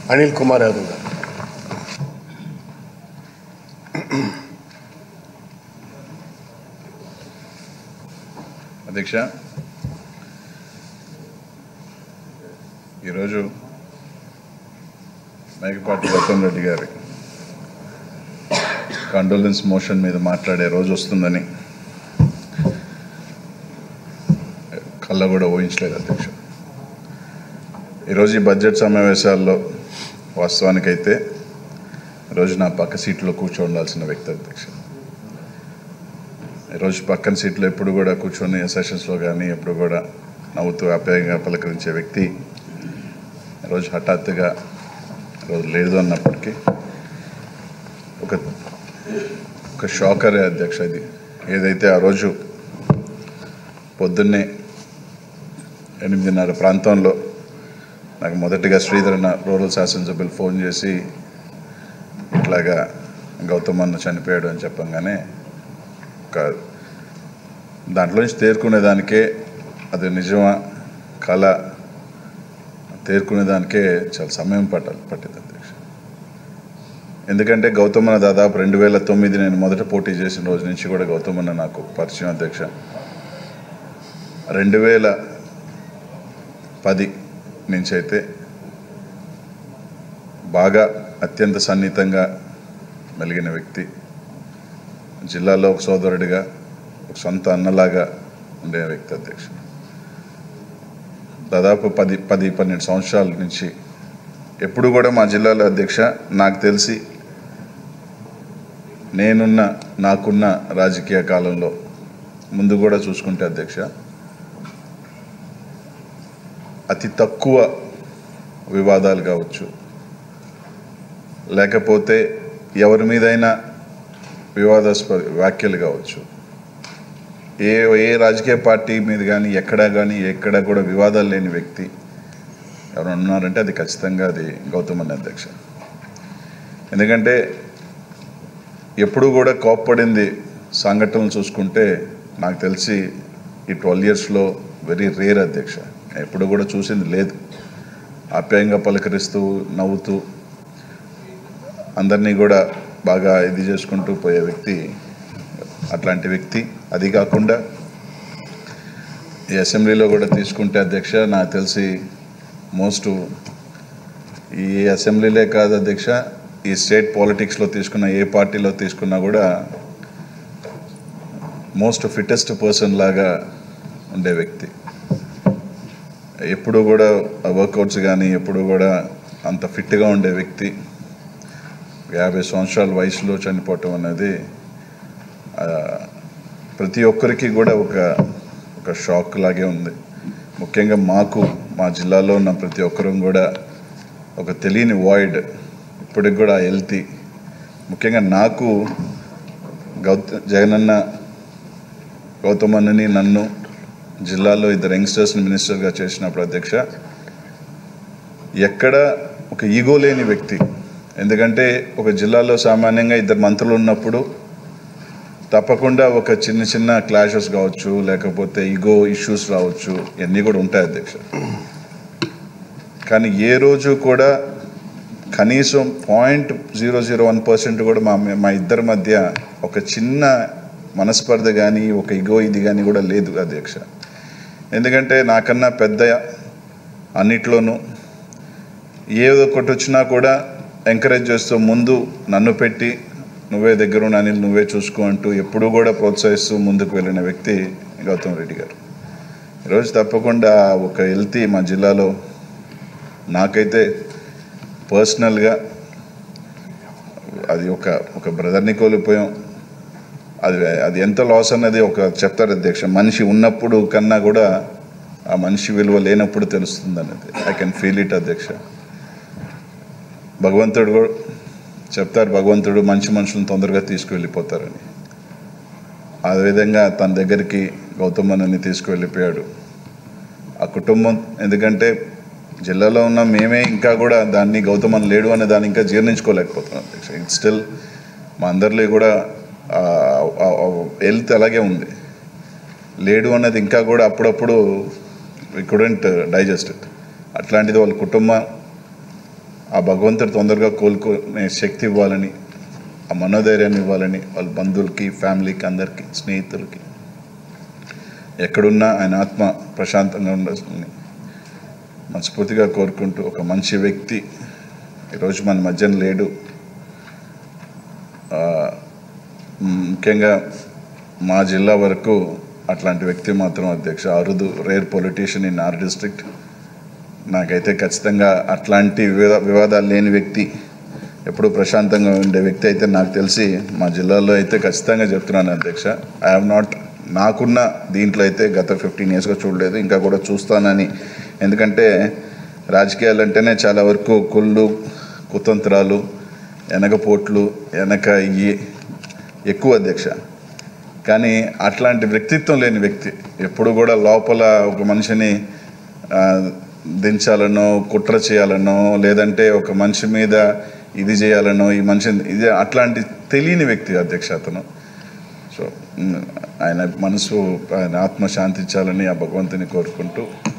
అనిల్ కుమార్ యాదవ్ గారు అధ్యక్ష ఈరోజు మేకపాటి గౌతమ్ రెడ్డి గారి కండోలెన్స్ మోషన్ మీద మాట్లాడే రోజు వస్తుందని కళ్ళ కూడా ఊహించలేదు అధ్యక్ష ఈరోజు ఈ బడ్జెట్ సమావేశాల్లో వాస్తవానికైతే ఈరోజు నా పక్క సీట్లో కూర్చోండాల్సిన వ్యక్తి అధ్యక్ష ఈరోజు పక్కన సీట్లో ఎప్పుడు కూడా కూర్చొని సెషన్స్లో కానీ ఎప్పుడు కూడా నవ్వుతూ ఆప్యాయంగా పలకరించే వ్యక్తి ఈరోజు హఠాత్తుగా ఈరోజు లేదు అన్నప్పటికీ ఒక ఒక షాకరే అధ్యక్ష ఇది ఏదైతే ఆ రోజు పొద్దున్నే ఎనిమిదిన్నర ప్రాంతంలో నాకు మొదటిగా శ్రీధర్ అన్న రూరల్ శాసనసభ్యులు ఫోన్ చేసి ఇట్లాగా గౌతమ్ అన్న చనిపోయాడు అని చెప్పంగానే ఒక దాంట్లో నుంచి తేరుకునేదానికే అది నిజమా కళ తేరుకునేదానికే చాలా సమయం పట్టాలి పట్టింది అధ్యక్ష ఎందుకంటే గౌతమన్న దాదాపు రెండు వేల తొమ్మిది నేను మొదట పోటీ చేసిన రోజు నుంచి కూడా గౌతమన్న నాకు పరిచయం అధ్యక్ష రెండు వేల పది నుంచి అయితే బాగా అత్యంత సన్నిహితంగా మెలిగిన వ్యక్తి జిల్లాలో ఒక సోదరుడిగా ఒక సొంత అన్నలాగా ఉండే వ్యక్తి అధ్యక్ష దాదాపు పది పది పన్నెండు సంవత్సరాల నుంచి ఎప్పుడు కూడా మా జిల్లాలో అధ్యక్ష నాకు తెలిసి నేనున్న నాకున్న రాజకీయ కాలంలో ముందు కూడా చూసుకుంటే అధ్యక్ష అతి తక్కువ వివాదాలు కావచ్చు లేకపోతే ఎవరి మీదైనా వివాదాస్పద వ్యాఖ్యలు కావచ్చు ఏ ఏ రాజకీయ పార్టీ మీద కానీ ఎక్కడా కానీ ఎక్కడ కూడా వివాదాలు లేని వ్యక్తి ఎవరు ఉన్నారంటే అది ఖచ్చితంగా అది గౌతమ్ అన్న అధ్యక్ష ఎందుకంటే ఎప్పుడు కూడా కోప్పడింది సంఘటనలు చూసుకుంటే నాకు తెలిసి ఈ ట్వెల్వ్ ఇయర్స్లో వెరీ రేర్ అధ్యక్ష ఎప్పుడు కూడా చూసింది లేదు ఆప్యాయంగా పలకరిస్తూ నవ్వుతూ అందరినీ కూడా బాగా ఇది చేసుకుంటూ పోయే వ్యక్తి అట్లాంటి వ్యక్తి అది కాకుండా ఈ అసెంబ్లీలో కూడా తీసుకుంటే అధ్యక్ష నాకు తెలిసి మోస్ట్ ఈ అసెంబ్లీలే కాదు అధ్యక్ష ఈ స్టేట్ పాలిటిక్స్లో తీసుకున్న ఏ పార్టీలో తీసుకున్నా కూడా మోస్ట్ ఫిట్టెస్ట్ పర్సన్ లాగా ఉండే వ్యక్తి ఎప్పుడు కూడా వర్కౌట్స్ కానీ ఎప్పుడు కూడా అంత ఫిట్గా ఉండే వ్యక్తి యాభై సంవత్సరాల వయసులో చనిపోవటం అనేది ఆ, ప్రతి ఒక్కరికి కూడా ఒక ఒక షాక్ లాగే ఉంది ముఖ్యంగా మాకు మా జిల్లాలో ఉన్న ప్రతి ఒక్కరూ కూడా ఒక తెలియని వాయిడ్ ఇప్పటికి కూడా హెల్తీ ముఖ్యంగా నాకు గౌత జగనన్న గౌతమన్నని నన్ను జిల్లాలో ఇద్దరు యంగ్స్టర్స్ని మినిస్టర్గా చేసినప్పుడు అధ్యక్ష ఎక్కడ ఒక ఈగో లేని వ్యక్తి ఎందుకంటే ఒక జిల్లాలో సామాన్యంగా ఇద్దరు మంత్రులు ఉన్నప్పుడు తప్పకుండా ఒక చిన్న చిన్న క్లాషెస్ కావచ్చు లేకపోతే ఈగో ఇష్యూస్ రావచ్చు ఇవన్నీ కూడా ఉంటాయి అధ్యక్ష కానీ ఏ రోజు కూడా కనీసం point zero zero one percent కూడా మా మా ఇద్దరి మధ్య ఒక చిన్న మనస్పర్ధ కానీ ఒక ఇగో ఇది కానీ కూడా లేదు అధ్యక్ష ఎందుకంటే నాకన్నా పెద్ద అన్నిట్లోనూ ఏదో ఒకటి వచ్చినా కూడా ఎంకరేజ్ చేస్తూ ముందు నన్ను పెట్టి నువ్వే దగ్గర అనిల్ నువ్వే చూసుకో అంటూ ఎప్పుడూ కూడా ప్రోత్సహిస్తూ ముందుకు వెళ్ళిన వ్యక్తి గౌతమ్ రెడ్డి గారు ఈరోజు తప్పకుండా ఒక హెల్తీ మా జిల్లాలో నాకైతే పర్సనల్గా అది ఒక ఒక బ్రదర్ని కోల్పోయాం అది అది ఎంత లాస్ అన్నది ఒక చెప్తారు అధ్యక్ష మనిషి ఉన్నప్పుడు కన్నా కూడా ఆ మనిషి విలువ లేనప్పుడు తెలుస్తుంది అన్నది ఐ కెన్ ఫీల్ ఇట్ అధ్యక్ష భగవంతుడు కూడా చెప్తారు భగవంతుడు మంచి మనుషులను తొందరగా తీసుకువెళ్ళిపోతారని ఆ విధంగా తన దగ్గరికి గౌతమన్నని తీసుకువెళ్ళిపోయాడు ఆ కుటుంబం ఎందుకంటే జిల్లాలో ఉన్న మేమే ఇంకా కూడా దాన్ని గౌతమన్ లేడు అనే దాన్ని ఇంకా జీర్ణించుకోలేకపోతున్నాం అధ్యక్ష ఇట్ స్టిల్ మా అందరిలో కూడా హెల్త్ అలాగే ఉంది లేడు అన్నది ఇంకా కూడా అప్పుడప్పుడు వి కుడెంట్ డైజెస్ట్ ఇట్ అట్లాంటిది వాళ్ళ కుటుంబం ఆ భగవంతుడు తొందరగా కోలుకునే శక్తి ఇవ్వాలని ఆ మనోధైర్యాన్ని ఇవ్వాలని వాళ్ళ బంధువులకి ఫ్యామిలీకి అందరికీ స్నేహితులకి ఎక్కడున్నా ఆయన ఆత్మ ప్రశాంతంగా ఉండాలని మనస్ఫూర్తిగా కోరుకుంటూ ఒక మంచి వ్యక్తి ఈరోజు మన మధ్యన లేడు ఆ, ముఖ్యంగా మా జిల్లా వరకు అట్లాంటి వ్యక్తి మాత్రం అధ్యక్ష అరుదు rare politician in our district నాకైతే ఖచ్చితంగా అట్లాంటి వివాద వివాదాలు లేని వ్యక్తి ఎప్పుడు ప్రశాంతంగా ఉండే వ్యక్తి అయితే నాకు తెలిసి మా జిల్లాలో అయితే ఖచ్చితంగా చెప్తున్నాను అధ్యక్ష ఐ హావ్ నాట్ నాకున్న దీంట్లో అయితే గత ఫిఫ్టీన్ ఇయర్స్గా చూడలేదు ఇంకా కూడా చూస్తానని ఎందుకంటే రాజకీయాలు అంటేనే చాలా వరకు కుళ్ళు కుతంత్రాలు వెనకపోట్లు వెనక ఇవి ఎక్కువ అధ్యక్ష కానీ అట్లాంటి వ్యక్తిత్వం లేని వ్యక్తి ఎప్పుడు కూడా లోపల ఒక మనిషిని ఆ, దించాలనో కుట్ర చేయాలనో లేదంటే ఒక మనిషి మీద ఇది చేయాలనో ఈ మనిషిని ఇది అట్లాంటి తెలియని వ్యక్తి అధ్యక్ష అతను సో ఉమ్, ఆయన మనసు ఆయన ఆత్మ శాంతించాలని ఆ భగవంతుని కోరుకుంటూ